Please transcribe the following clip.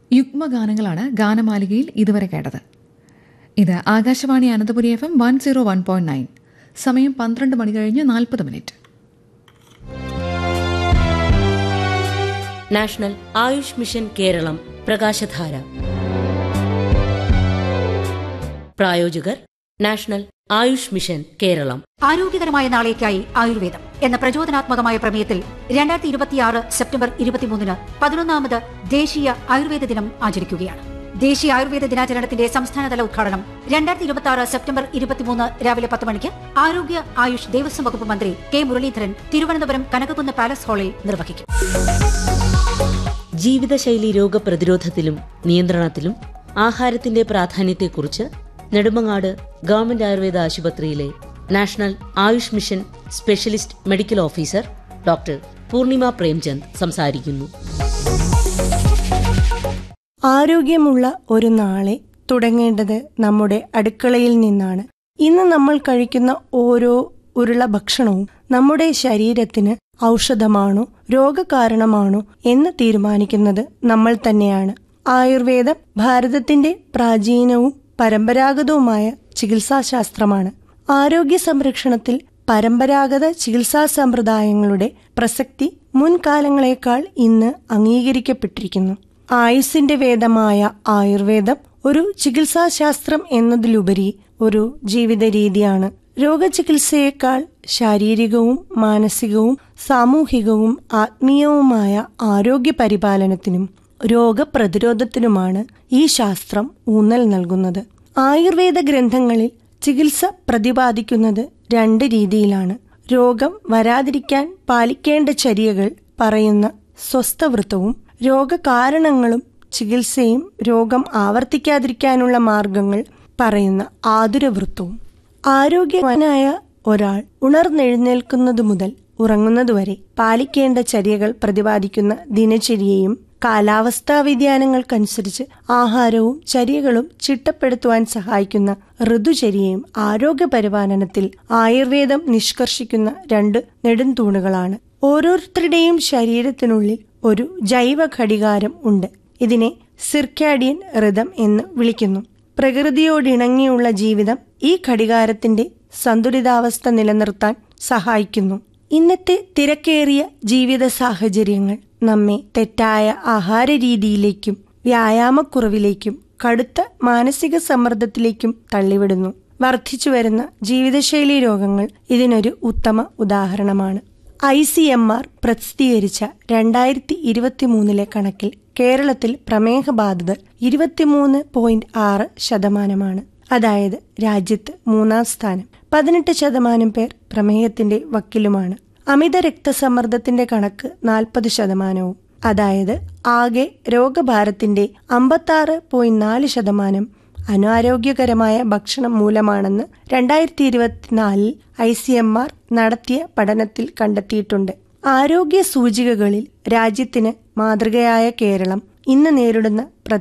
യുഗ്മഗാനങ്ങളാണ് ഗാനമാലികയിൽ ഇതുവരെ കേട്ടത് ഇത് Akashvani Ananthapuri F M one zero one point nine സമയം പന്ത്രണ്ട് മണി കഴിഞ്ഞ് നാൽപ്പത് minute national Ayush mission Keralam പ്രകാശധാര പ്രായോജകർ നാഷണൽ ആയുഷ് മിഷൻ കേരളം ആരോഗ്യകരമായ നാളേക്കായി ആയുർവേദം എന്ന പ്രചോദനാത്മകമായ പ്രമേയത്തിൽ രണ്ടായിരത്തി ഇരുപത്തിയാറ് സെപ്റ്റംബർ ഇരുപത്തിമൂന്നിന് പതിനൊന്നാമത് ദേശീയ ആയുർവേദ ദിനം ആചരിക്കുകയാണ് ദേശീയ ആയുർവേദ ദിനാചരണത്തിന്റെ സംസ്ഥാനതല ഉദ്ഘാടനം രണ്ടായിരത്തി ഇരുപത്തി ആറ് സെപ്റ്റംബർ ഇരുപത്തിമൂന്ന് രാവിലെ പത്ത് മണിക്ക് ആരോഗ്യ ആയുഷ് ദേവസ്വം വകുപ്പ് മന്ത്രി കെ മുരളീധരൻ തിരുവനന്തപുരം കനകകുന്ന് പാലസ് ഹാളിൽ നിർവഹിക്കും ജീവിതശൈലി രോഗപ്രതിരോധത്തിലും നിയന്ത്രണത്തിലും ആഹാരത്തിന്റെ പ്രാധാന്യത്തെക്കുറിച്ച് നെടുമങ്ങാട് ഗവൺമെന്റ് ആയുർവേദ ആശുപത്രിയിലെ national Ayush mission specialist medical officer doctor Poornima Premchand സംസാരിക്കുന്നു ആരോഗ്യമുള്ള ഒരു നാളെ തുടങ്ങേണ്ടത് നമ്മുടെ അടുക്കളയിൽ നിന്നാണ് ഇന്ന് നമ്മൾ കഴിക്കുന്ന ഓരോ ഉരുള ഭക്ഷണവും നമ്മുടെ ശരീരത്തിന് ഔഷധമാണോ രോഗകാരണമാണോ എന്ന് തീരുമാനിക്കുന്നത് നമ്മൾ തന്നെയാണ് ആയുർവേദം ഭാരതത്തിന്റെ പ്രാചീനവും പരമ്പരാഗതവുമായ ചികിത്സാശാസ്ത്രമാണ് ആരോഗ്യ സംരക്ഷണത്തിൽ പരമ്പരാഗത ചികിത്സാ സമ്പ്രദായങ്ങളുടെ പ്രസക്തി മുൻകാലങ്ങളെക്കാൾ ഇന്ന് അംഗീകരിക്കപ്പെട്ടിരിക്കുന്നു ആയുസിന്റെ വേദമായ ആയുർവേദം ഒരു ചികിത്സാശാസ്ത്രം എന്നതിലുപരി ഒരു ജീവിത രീതിയാണ് രോഗചികിത്സയേക്കാൾ ശാരീരികവും മാനസികവും സാമൂഹികവും ആത്മീയവുമായ ആരോഗ്യ പരിപാലനത്തിനും രോഗപ്രതിരോധത്തിനുമാണ് ഈ ശാസ്ത്രം ഊന്നൽ നൽകുന്നത് ആയുർവേദ ഗ്രന്ഥങ്ങളിൽ ചികിത്സ പ്രതിപാദിക്കുന്നത് രണ്ട് രീതിയിലാണ് രോഗം വരാതിരിക്കാൻ പാലിക്കേണ്ട ചര്യകൾ പറയുന്ന സ്വസ്ഥവൃത്തവും രോഗകാരണങ്ങളും ചികിത്സയും രോഗം ആവർത്തിക്കാതിരിക്കാനുള്ള മാർഗങ്ങൾ പറയുന്ന ആതുരവൃത്തവും ആരോഗ്യവാനായ ഒരാൾ ഉണർന്നെഴുന്നേൽക്കുന്നതു മുതൽ ഉറങ്ങുന്നതുവരെ പാലിക്കേണ്ട ചര്യകൾ പ്രതിപാദിക്കുന്ന ദിനചര്യയും കാലാവസ്ഥാ വ്യതിയാനങ്ങൾക്കനുസരിച്ച് ആഹാരവും ചര്യകളും ചിട്ടപ്പെടുത്തുവാൻ സഹായിക്കുന്ന ഋതുചര്യയും ആരോഗ്യ പരിപാലനത്തിൽ ആയുർവേദം നിഷ്കർഷിക്കുന്ന രണ്ട് നെടുംതൂണുകളാണ് ഓരോരുത്തരുടെയും ശരീരത്തിനുള്ളിൽ ഒരു ജൈവ ഘടികാരം ഉണ്ട് ഇതിനെ സിർക്കാഡിയൻ ഋതം എന്ന് വിളിക്കുന്നു പ്രകൃതിയോടിണങ്ങിയുള്ള ജീവിതം ഈ ഘടികാരത്തിന്റെ സന്തുലിതാവസ്ഥ നിലനിർത്താൻ സഹായിക്കുന്നു ഇന്നത്തെ തിരക്കേറിയ ജീവിത സാഹചര്യങ്ങൾ നമ്മെ തെറ്റായ ആഹാര രീതിയിലേക്കും വ്യായാമക്കുറവിലേക്കും കടുത്ത മാനസിക സമ്മർദ്ദത്തിലേക്കും തള്ളിവിടുന്നു വർദ്ധിച്ചുവരുന്ന ജീവിതശൈലി രോഗങ്ങൾ ഇതിനൊരു ഉത്തമ ഉദാഹരണമാണ് ഐ സി എം ആർ പ്രസിദ്ധീകരിച്ച രണ്ടായിരത്തി ഇരുപത്തിമൂന്നിലെ കണക്കിൽ കേരളത്തിൽ പ്രമേഹ ബാധിതർ ഇരുപത്തിമൂന്ന് പോയിന്റ് ആറ് ശതമാനമാണ് അതായത് രാജ്യത്ത് മൂന്നാം സ്ഥാനം പതിനെട്ട് ശതമാനം പേർ പ്രമേഹത്തിന്റെ വക്കിലുമാണ് അമിത രക്തസമ്മർദ്ദത്തിന്റെ കണക്ക് നാൽപ്പത് ശതമാനവും അതായത് ആകെ രോഗഭാരത്തിന്റെ അമ്പത്താറ് പോയിന്റ് നാല് ശതമാനം അനാരോഗ്യകരമായ ഭക്ഷണം മൂലമാണെന്ന് രണ്ടായിരത്തി ഇരുപത്തിനാലിൽ ഐ സി എം ആർ നടത്തിയ പഠനത്തിൽ കണ്ടെത്തിയിട്ടുണ്ട് ആരോഗ്യ സൂചികകളിൽ രാജ്യത്തിന് മാതൃകയായ കേരളം ഇന്ന് നേരിടുന്ന